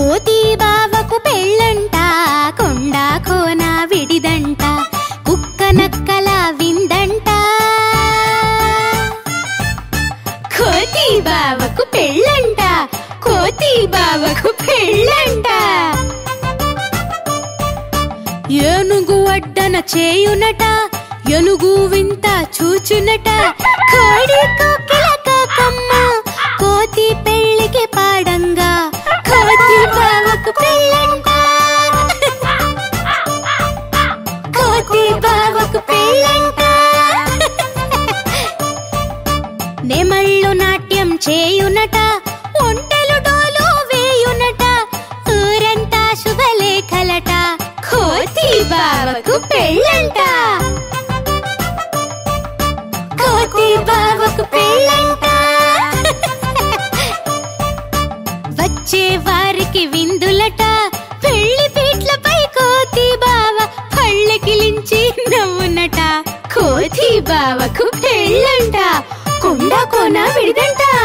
కోతి బావకు పెళ్ళంట కొండ కోన విడిదంట కుక్క నక్కల విందంట కోతి బావకు పెళ్ళంట కోతి బావకు పెళ్ళంట ఏనుగు అడ్డన చేయునట ఎనుగు వింత చూచునట కోడి కోకిల కాకమ్మ కోతి పెళ్ళికి పాడంగా కోతి బావకు పెళ్ళంట కోతి బావకు పెళ్ళంట నెమళ్ళు నాట్యం చేయునట ఒంటెలు డోలు వేయునట ఊరంతా శుభలేఖలట కోతి బావకు పెళ్ళంట కోతి బావకు పెళ్ళంట వచ్చే వారికి విందులట పెళ్లి పీట్లపై కోతి బావ పళ్ళకిలించి నవ్వునట కోతి బావకు పెళ్ళంట కొండ కోన విడిదంట